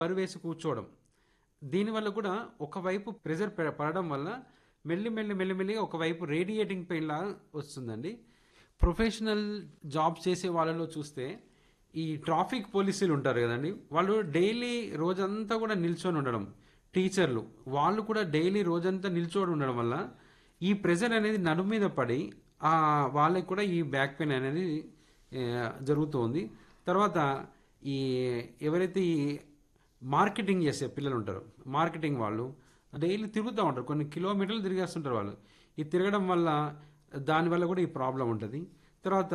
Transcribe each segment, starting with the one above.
పరువేసి కూర్చోవడం దీనివల్ల కూడా ఒకవైపు ప్రెజర్ పె- పడడం వల్ల మెల్లి మెల్లి మెల్లి మెల్లిగా ఒకవైపు రేడియేటింగ్ పెయిన్ లాగా వస్తుందండి ప్రొఫెషనల్ జాబ్స్ చేసే వాళ్ళలో చూస్తే ఈ ట్రాఫిక్ పోలీసులు ఉంటారు కదండి వాళ్ళు డైలీ రోజంతా కూడా నిల్చొని ఉండడం టీచర్లు వాళ్ళు కూడా డైలీ రోజంతా నిల్చొని ఉండడం వల్ల ఈ ప్రెజర్ అనేది నడుము మీద పడి ఆ వాళ్ళకి కూడా ఈ బ్యాక్ పెయిన్ అనేది ఏ, జరుగుతుంది తర్వాత ఈ ఎవరైతే ఈ మార్కెటింగ్ చేసే పిల్లలు ఉంటారు మార్కెటింగ్ వాళ్ళు డైలీ తిరుగుతూ ఉంటారు కొన్ని కిలోమీటర్లు తిరిగేస్తుంటారు వాళ్ళు ఈ తిరగడం వల్ల దానివల్ల కూడా ఈ ప్రాబ్లం ఉంటుంది తర్వాత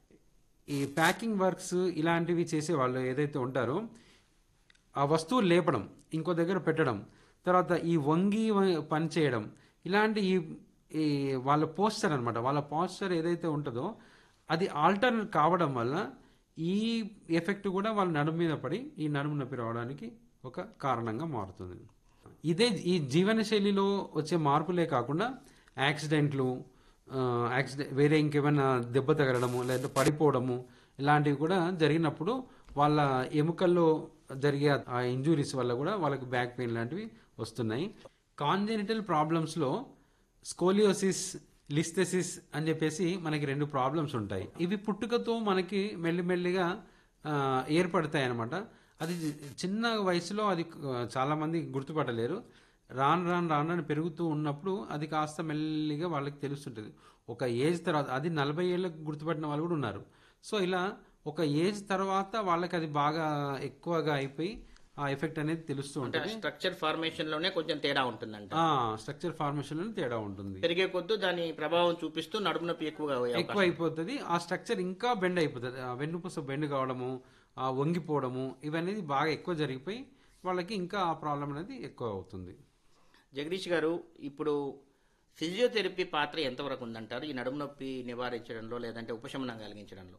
ఈ ప్యాకింగ్ వర్క్స్ ఇలాంటివి చేసే వాళ్ళు ఏదైతే ఉంటారో ఆ వస్తువు లేపడం ఇంకో దగ్గర పెట్టడం తర్వాత ఈ వంగి వ- పని చేయడం ఇలాంటి ఈ ఈ వాళ్ళ పోస్చర్ అనమాట వాళ్ళ పోస్చర్ ఏదైతే ఉంటుందో అది ఆల్టర్ కావడం వల్ల ఈ ఎఫెక్ట్ కూడా వాళ్ళ నడుము మీద పడి ఈ నడుము నొప్పి రావడానికి ఒక కారణంగా మారుతుంది ఇదే ఈ జీవన శైలిలో వచ్చే మార్పులే కాకుండా యాక్సిడెంట్లు యాక్సిడెంట్ వేరే ఇంకేమైనా దెబ్బ తగలడము లేదా పడిపోవడము ఇలాంటివి కూడా జరిగినప్పుడు వాళ్ళ ఎముకల్లో జరిగే ఆ ఇంజురీస్ వల్ల కూడా వాళ్ళకి బ్యాక్ పెయిన్ లాంటివి వస్తున్నాయి కాంజెనిటల్ ప్రాబ్లమ్స్లో స్కోలియోసిస్ లిస్థెసిస్ అని చెప్పేసి మనకి రెండు ప్రాబ్లమ్స్ ఉంటాయి ఇవి పుట్టుకతో మనకి మెల్లిమెల్లిగా ఆ, ఏర్పడతాయి అన్నమాట అది చిన్న వయసులో అది ఆ, చాలా మంది గుర్తుపట్టలేరు రాను రాను రాను రాను పెరుగుతూ ఉన్నప్పుడు అది కాస్త మెల్లిగా వాళ్ళకి తెలుస్తుంటుంది ఒక ఏజ్ తర్వాత అది నలభై ఏళ్ళకు గుర్తుపట్టిన వాళ్ళు కూడా ఉన్నారు సో ఇలా ఒక ఏజ్ తర్వాత వాళ్ళకి అది బాగా ఎక్కువగా అయిపోయి ఆ ఎఫెక్ట్ అనేది తెలుస్తూ అంటే ఉంటుంది స్ట్రక్చర్ ఫార్మేషన్ లోనే కొంచెం తేడా ఉంటుందంట స్ట్రక్చర్ ఫార్మేషన్ తేడా ఉంటుంది పెరిగే కొద్దు దాని ప్రభావం చూపిస్తూ నడుము నొప్పి ఎక్కువగా అయ్యే ఎక్కువ అయిపోతుంది ఆ స్ట్రక్చర్ ఇంకా బెండ్ అయిపోతుంది ఆ వెన్నుపూస బెండ్ కావడము ఆ వంగిపోవడము ఇవన్నీ బాగా ఎక్కువ జరిగిపోయి వాళ్ళకి ఇంకా ఆ ప్రాబ్లం అనేది ఎక్కువ అవుతుంది జగదీష్ గారు ఇప్పుడు ఫిజియోథెరపీ పాత్ర ఎంతవరకు ఉందంటారు ఈ నడుము నొప్పి నివారించడంలో లేదంటే ఉపశమనం కలిగించడంలో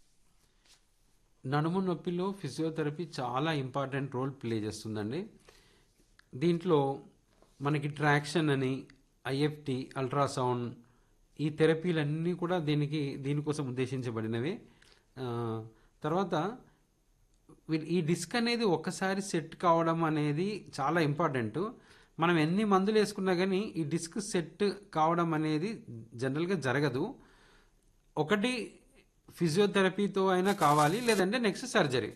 నడుము నొప్పిలో ఫిజియోథెరపీ చాలా ఇంపార్టెంట్ రోల్ ప్లే చేస్తుందండి దీంట్లో మనకి ట్రాక్షన్ అని ఐఎఫ్టి అల్ట్రాసౌండ్ ఈ థెరపీలన్నీ కూడా దీనికి దీనికోసం ఉద్దేశించబడినవి ఆ, తర్వాత వీళ్ళు- ఈ డిస్క్ అనేది ఒక్కసారి సెట్ కావడం అనేది చాలా ఇంపార్టెంట్ మనం ఎన్ని మందులు వేసుకున్నా కానీ ఈ డిస్క్ సెట్ కావడం అనేది జనరల్గా జరగదు ఒకటి ఫిజియోథెరపీతో అయినా కావాలి లేదంటే నెక్స్ట్ సర్జరీ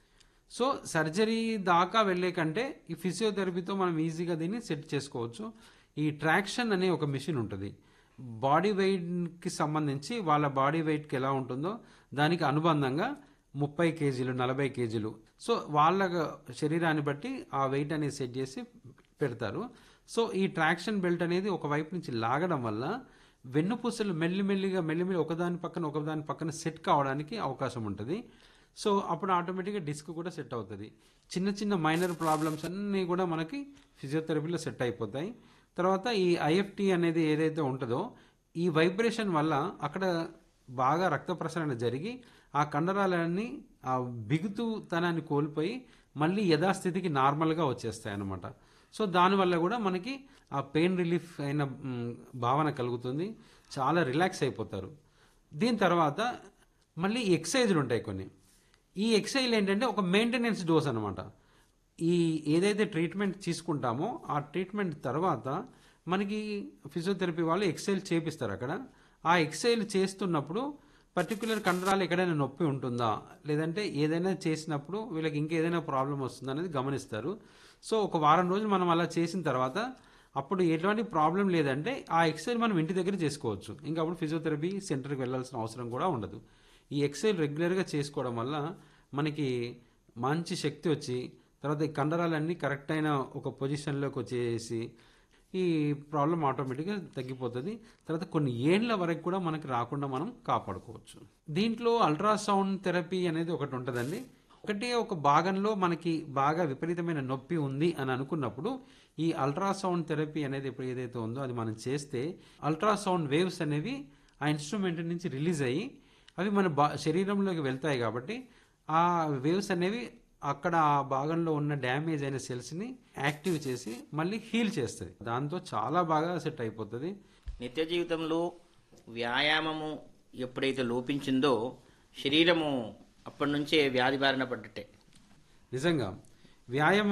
సో సర్జరీ దాకా వెళ్ళే కంటే ఈ ఫిజియోథెరపీతో మనం ఈజీగా దీన్ని సెట్ చేసుకోవచ్చు ఈ ట్రాక్షన్ అనే ఒక మిషన్ ఉంటుంది బాడీ వెయిట్కి సంబంధించి వాళ్ళ బాడీ వెయిట్కి ఎలా ఉంటుందో దానికి అనుబంధంగా ముప్పై కేజీలు నలభై కేజీలు సో వాళ్ళ శరీరాన్ని బట్టి ఆ వెయిట్ అనేది సెట్ చేసి పెడతారు సో ఈ ట్రాక్షన్ బెల్ట్ అనేది ఒక వైపు నుంచి లాగడం వల్ల వెన్నుపూసలు మెల్లిమెల్లిగా మెల్లిమెల్లి ఒకదాని పక్కన ఒకదాని పక్కన సెట్ కావడానికి అవకాశం ఉంటుంది సో అప్పుడు ఆటోమేటిక్గా డిస్క్ కూడా సెట్ అవుతుంది చిన్న చిన్న మైనర్ ప్రాబ్లమ్స్ అన్నీ కూడా మనకి ఫిజియోథెరపీలో సెట్ అయిపోతాయి తర్వాత ఈ ఐఎఫ్టి అనేది ఏదైతే ఉంటుందో ఈ వైబ్రేషన్ వల్ల అక్కడ బాగా రక్త ప్రసరణ జరిగి ఆ కండరాలన్నీ ఆ బిగుతుతనాన్ని కోల్పోయి మళ్ళీ యథాస్థితికి నార్మల్గా వచ్చేస్తాయి అన్నమాట సో దానివల్ల కూడా మనకి ఆ పెయిన్ రిలీఫ్ అయిన మ్, భావన కలుగుతుంది చాలా రిలాక్స్ అయిపోతారు దీని తర్వాత మళ్ళీ ఎక్సైజ్లు ఉంటాయి కొన్ని ఈ ఎక్సైజ్ ఏంటంటే ఒక మెయింటెనెన్స్ డోస్ అనమాట ఈ ఏదైతే ట్రీట్మెంట్ తీసుకుంటామో ఆ ట్రీట్మెంట్ తర్వాత మనకి ఫిజియోథెరపీ వాళ్ళు ఎక్సైల్ చేపిస్తారు అక్కడ ఆ ఎక్సైల్ చేస్తున్నప్పుడు పర్టికులర్ కండరాలు ఎక్కడైనా నొప్పి ఉంటుందా లేదంటే ఏదైనా చేసినప్పుడు వీళ్ళకి ఇంకేదైనా ప్రాబ్లం వస్తుందా అనేది గమనిస్తారు సో ఒక వారం రోజులు మనం అలా చేసిన తర్వాత అప్పుడు ఎటువంటి ప్రాబ్లం లేదంటే ఆ ఎక్సైల్ మనం ఇంటి దగ్గర చేసుకోవచ్చు ఇంకా అప్పుడు ఫిజియోథెరపీ సెంటర్కి వెళ్ళాల్సిన అవసరం కూడా ఉండదు ఈ ఎక్సైల్ రెగ్యులర్గా చేసుకోవడం వల్ల మనకి మంచి శక్తి వచ్చి తర్వాత ఈ కండరాలన్నీ కరెక్ట్ అయిన ఒక పొజిషన్లోకి వచ్చేసి ఈ ప్రాబ్లం ఆటోమేటిక్గా తగ్గిపోతుంది తర్వాత కొన్ని ఏండ్ల వరకు కూడా మనకి రాకుండా మనం కాపాడుకోవచ్చు దీంట్లో అల్ట్రాసౌండ్ థెరపీ అనేది ఒకటి ఉంటుందండి ఒకటే ఒక భాగంలో మనకి బాగా విపరీతమైన నొప్పి ఉంది అని అనుకున్నప్పుడు ఈ అల్ట్రాసౌండ్ థెరపీ అనేది ఇప్పుడు ఏదైతే ఉందో అది మనం చేస్తే అల్ట్రాసౌండ్ వేవ్స్ అనేవి ఆ ఇన్స్ట్రుమెంట్ నుంచి రిలీజ్ అయ్యి అవి మన బా శరీరంలోకి వెళ్తాయి కాబట్టి ఆ వేవ్స్ అనేవి అక్కడ ఆ భాగంలో ఉన్న డ్యామేజ్ అయిన సెల్స్ని యాక్టివ్ చేసి మళ్ళీ హీల్ చేస్తుంది దాంతో చాలా బాగా సెట్ అయిపోతుంది నిత్య జీవితంలో వ్యాయామము ఎప్పుడైతే లోపించిందో శరీరము అప్పటి నుంచే వ్యాధి బారిన పడ్డట్టే నిజంగా వ్యాయామం